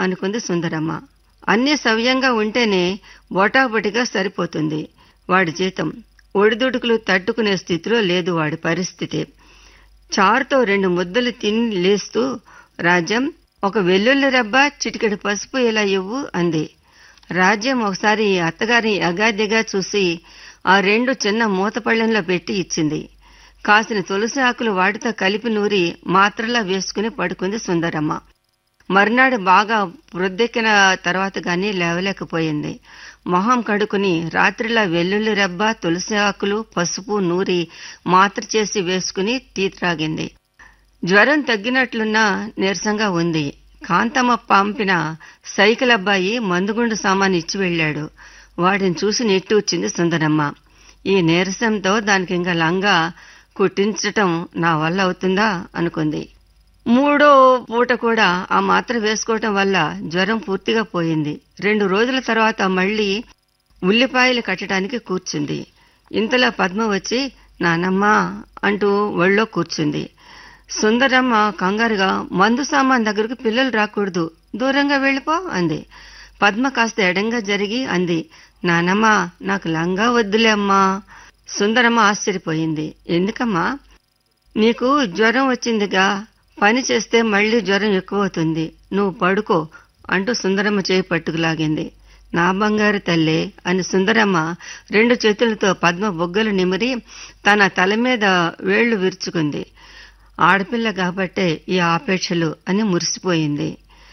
అనుకుంది సుందరమ్మ అన్నీ సవ్యంగా ఉంటేనే బొటాబొటిగా సరిపోతుంది వాడి జీతం ఒడిదుడుకులు తట్టుకునే స్థితిలో లేదు వాడి పరిస్థితి చారుతో రెండు ముద్దలు తిని లేస్తూ రాజ్యం ఒక వెల్లుల్లి రబ్బ చిటికెడు పసుపు ఇలా ఇవ్వు అంది రాజ్యం ఒకసారి అత్తగారి అగాదిగా చూసి ఆ రెండు చిన్న మూతపళ్ళెంలో పెట్టి ఇచ్చింది కాసిన తులసి ఆకులు వాటితో కలిపి నూరి మాత్రలా వేసుకుని పడుకుంది సుందరమ్మ మర్నాడు బాగా వృద్ధెక్కిన తర్వాత గాని లేవలేకపోయింది మొహం కడుకుని రాత్రిలా వెల్లుల్లి రెబ్బ తులసి ఆకులు పసుపు నూరి మాత్ర చేసి వేసుకుని టీ త్రాగింది జ్వరం తగ్గినట్లున్నా నీరసంగా ఉంది కాంతమ్మ పంపిన సైకిల్ అబ్బాయి మందుగుండు సామాను ఇచ్చి వెళ్ళాడు వాడిని చూసి నిట్టూర్చింది సుందరమ్మ ఈ నీరసంతో దానికి ఇంకా లంగా కుట్టించటం నా వల్ల అవుతుందా అనుకుంది మూడో పూట కూడా ఆ మాత్ర వేసుకోవటం వల్ల జ్వరం పూర్తిగా పోయింది రెండు రోజుల తర్వాత మళ్ళీ ఉల్లిపాయలు కట్టడానికి కూర్చుంది ఇంతలో పద్మ వచ్చి నానమ్మా అంటూ ఒళ్ళో కూర్చుంది సుందరమ్మ కంగారుగా మందు సామాన్ దగ్గరకు పిల్లలు రాకూడదు దూరంగా వెళ్ళిపో అంది పద్మ కాస్త ఎడంగా జరిగి అంది నానమ్మా నాకు లంగా వద్దులే అమ్మా సుందరమ్మ ఆశ్చర్యపోయింది ఎందుకమ్మా నీకు జ్వరం వచ్చిందిగా పని చేస్తే మళ్ళీ జ్వరం ఎక్కువవుతుంది నువ్వు పడుకో అంటూ సుందరమ్మ చేయి పట్టుకులాగింది నా బంగారు తల్లే అని సుందరమ్మ రెండు చేతులతో పద్మ బొగ్గలు నిమిరి తన తల మీద వేళ్లు విరుచుకుంది ఆడపిల్ల కాబట్టే ఈ ఆపేక్షలు అని మురిసిపోయింది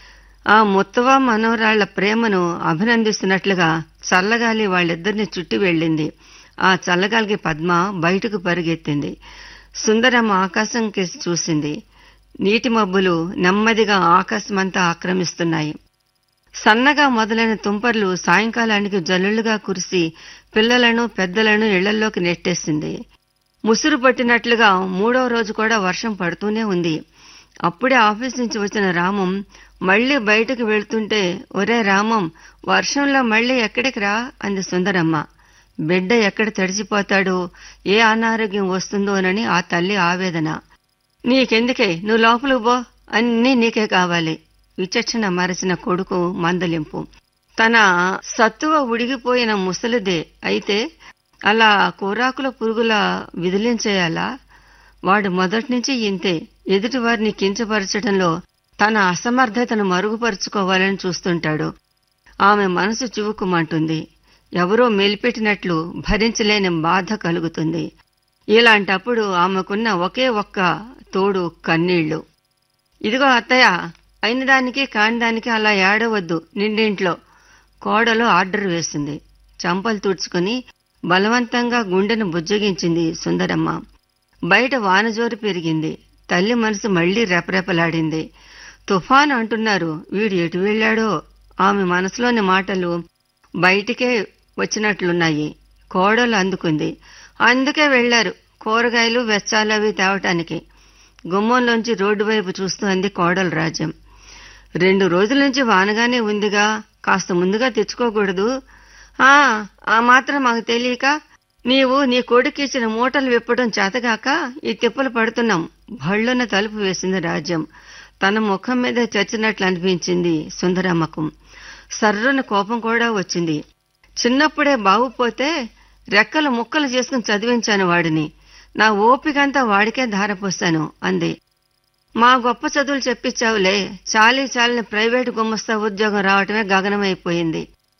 ఆ ముత్తవ మనోరాళ్ల ప్రేమను అభినందిస్తున్నట్లుగా చల్లగాలి వాళ్ళిద్దరిని చుట్టి వెళ్ళింది ఆ చల్లగాలికి పద్మ బయటకు పరుగెత్తింది సుందరమ్మ ఆకాశం కేసి చూసింది నీటి మబ్బులు నెమ్మదిగా ఆకాశమంతా ఆక్రమిస్తున్నాయి సన్నగా మొదలైన తుంపర్లు సాయంకాలానికి జల్లులుగా కురిసి పిల్లలను పెద్దలను ఇళ్లల్లోకి నెట్టేసింది ముసురు పట్టినట్లుగా మూడో రోజు కూడా వర్షం పడుతూనే ఉంది అప్పుడే ఆఫీస్ నుంచి వచ్చిన రామం మళ్లీ బయటకు వెళ్తుంటే ఒరే రామం వర్షంలో మళ్లీ ఎక్కడికి రా అంది సుందరమ్మ బిడ్డ ఎక్కడ తడిచిపోతాడో ఏ అనారోగ్యం వస్తుందోనని ఆ తల్లి ఆవేదన నీకెందుకే నువ్వు లోపలికి పో అన్నీ నీకే కావాలి విచక్షణ మరచిన కొడుకు మందలింపు తన సత్తువ ఉడిగిపోయిన ముసలిదే అయితే అలా కూరాకుల పురుగుల విదిలించేయాలా వాడు మొదటి నుంచి ఇంతే ఎదుటి వారిని కించపరచడంలో తన అసమర్థతను మరుగుపరుచుకోవాలని చూస్తుంటాడు ఆమె మనసు చివుకుమంటుంది ఎవరో మెలిపెట్టినట్లు భరించలేని బాధ కలుగుతుంది ఇలాంటప్పుడు ఆమెకున్న ఒకే ఒక్క తోడు కన్నీళ్లు ఇదిగో అత్తయ్య అయిన దానికి కాని దానికి అలా ఏడవద్దు నిండింట్లో కోడలు ఆర్డర్ వేసింది చంపలు తుడుచుకుని బలవంతంగా గుండెను బుజ్జగించింది సుందరమ్మ బయట వానజోరు పెరిగింది తల్లి మనసు మళ్లీ రెపరెపలాడింది తుఫాను అంటున్నారు వీడు ఎటు వెళ్ళాడో ఆమె మనసులోని మాటలు బయటికే వచ్చినట్లున్నాయి కోడలు అందుకుంది అందుకే వెళ్లారు కూరగాయలు వెచ్చాలవి తేవటానికి గుమ్మంలోంచి రోడ్డు వైపు చూస్తూ అంది కోడలు రాజ్యం రెండు రోజుల నుంచి వానగానే ఉందిగా కాస్త ముందుగా తెచ్చుకోకూడదు ఆ ఆ మాత్రం మాకు తెలియక నీవు నీ కొడుకు ఇచ్చిన మూటలు విప్పడం చేతగాక ఈ తిప్పలు పడుతున్నాం భళ్ళున తలుపు వేసింది రాజ్యం తన ముఖం మీద చచ్చినట్లు అనిపించింది సుందరమ్మకు సర్రున కోపం కూడా వచ్చింది చిన్నప్పుడే బాగుపోతే రెక్కలు ముక్కలు చేసుకుని చదివించాను వాడిని నా ఓపికంతా వాడికే ధారపోస్తాను అంది మా గొప్ప చదువులు చెప్పించావులే చాలీ చాలని ప్రైవేటు గుమ్మస్తా ఉద్యోగం రావటమే గగనమైపోయింది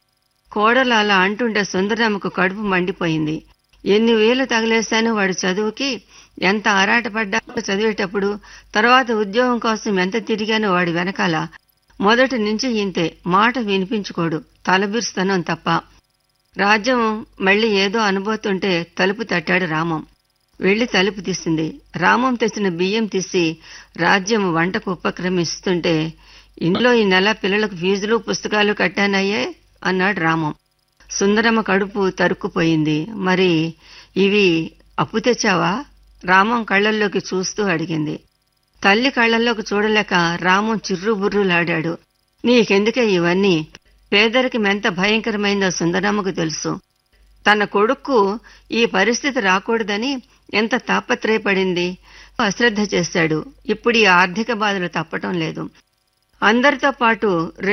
కోడలు అలా అంటుంటే సుందరమ్మకు కడుపు మండిపోయింది ఎన్ని వేలు తగిలేశాను వాడి చదువుకి ఎంత ఆరాటపడ్డా చదివేటప్పుడు తర్వాత ఉద్యోగం కోసం ఎంత తిరిగానో వాడి వెనకాల మొదటి నుంచి ఇంతే మాట వినిపించుకోడు తలబిరుస్తనం తప్ప రాజ్యం మళ్ళీ ఏదో అనుబోతుంటే తలుపు తట్టాడు రామం వెళ్లి తలుపు తీసింది రామం తెచ్చిన బియ్యం తీసి రాజ్యం వంటకు ఉపక్రమిస్తుంటే ఇంట్లో ఈ నెల పిల్లలకు ఫీజులు పుస్తకాలు కట్టానయ్యే అన్నాడు రామం సుందరమ్మ కడుపు తరుక్కుపోయింది మరి ఇవి అప్పు తెచ్చావా రామం కళ్ళల్లోకి చూస్తూ అడిగింది తల్లి కళ్ళల్లోకి చూడలేక రామం చిర్రుబుర్రులాడాడు నీకెందుకే ఇవన్నీ పేదరికి ఎంత భయంకరమైందో సుందరమ్మకు తెలుసు తన కొడుక్కు ఈ పరిస్థితి రాకూడదని ఎంత తాపత్రయపడింది అశ్రద్ధ చేశాడు ఇప్పుడు ఈ ఆర్థిక బాధలు తప్పటం లేదు అందరితో పాటు